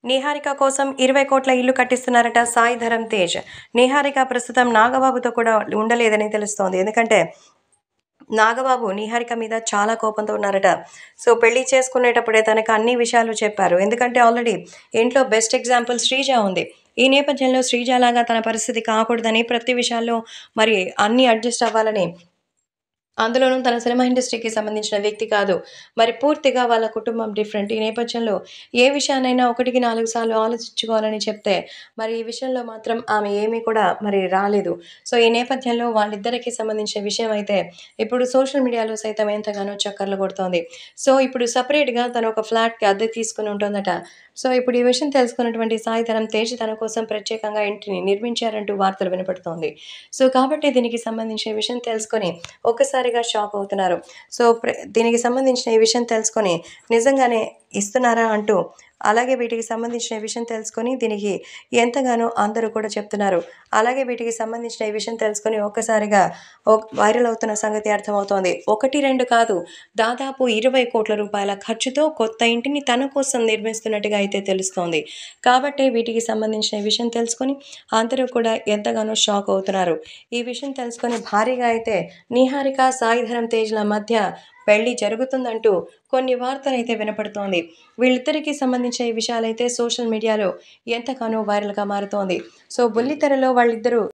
నిహారిక కోసం ఇరవై కోట్ల ఇల్లు కట్టిస్తున్నారట సాయి ధరమ్ తేజ్ నిహారిక ప్రస్తుతం నాగబాబుతో కూడా ఉండలేదని తెలుస్తోంది ఎందుకంటే నాగబాబు నిహారిక మీద చాలా కోపంతో ఉన్నారట సో పెళ్లి చేసుకునేటప్పుడే తనకు అన్ని విషయాలు చెప్పారు ఎందుకంటే ఆల్రెడీ ఇంట్లో బెస్ట్ ఎగ్జాంపుల్ శ్రీజ ఉంది ఈ నేపథ్యంలో శ్రీజ లాగా తన పరిస్థితి కాకూడదని ప్రతి విషయాల్లో మరి అన్ని అడ్జస్ట్ అవ్వాలని అందులోనూ తన సినిమా ఇండస్ట్రీకి సంబంధించిన వ్యక్తి కాదు మరి పూర్తిగా వాళ్ళ కుటుంబం డిఫరెంట్ ఈ నేపథ్యంలో ఏ విషయాన్నైనా ఒకటికి నాలుగు సార్లు ఆలోచించుకోవాలని చెప్తే మరి ఈ విషయంలో మాత్రం ఆమె ఏమీ కూడా మరి రాలేదు సో ఈ నేపథ్యంలో వాళ్ళిద్దరికి సంబంధించిన విషయం అయితే ఇప్పుడు సోషల్ మీడియాలో సైతం ఎంతగానో చక్కర్లు కొడుతోంది సో ఇప్పుడు సపరేట్గా తను ఒక ఫ్లాట్కి అద్దె తీసుకుని ఉంటుందట సో ఇప్పుడు ఈ విషయం తెలుసుకున్నటువంటి సాయిధరం తేజ్ తన కోసం ప్రత్యేకంగా ఇంటిని నిర్మించారంటూ వార్తలు వినపడుతోంది సో కాబట్టి దీనికి సంబంధించిన విషయం తెలుసుకొని ఒక్కసారిగా షాక్ అవుతున్నారు సో ప్ర- దీనికి సంబంధించిన ఈ విషయం తెలుసుకొని నిజంగానే ఇస్తున్నారా అంటూ అలాగే వీటికి సంబంధించిన విషయం తెలుసుకొని దీనికి ఎంతగానో అందరూ కూడా చెప్తున్నారు అలాగే వీటికి సంబంధించిన ఈ విషయం తెలుసుకొని ఒక్కసారిగా ఒక- వైరల్ అవుతున్న సంగతి అర్థమవుతోంది ఒకటి రెండు కాదు దాదాపు ఇరవై కోట్ల రూపాయల ఖర్చుతో కొత్త ఇంటిని తన కోసం నిర్మిస్తున్నట్టుగా అయితే తెలుస్తోంది కాబట్టి వీటికి సంబంధించిన ఈ విషయం తెలుసుకొని అందరూ కూడా ఎంతగానో షాక్ అవుతున్నారు ఈ విషయం తెలుసుకొని భారీగా అయితే నిహారిక సాయిధరం తేజ్ల మధ్య పెళ్లి జరుగుతుందంటూ కొన్ని వార్తలు అయితే వినపడుతోంది వీళ్ళిద్దరికీ సంబంధించిన ఈ విషయాలైతే సోషల్ మీడియాలో ఎంతగానో వైరల్గా మారుతోంది సో బుల్లితెరలో వాళ్ళిద్దరూ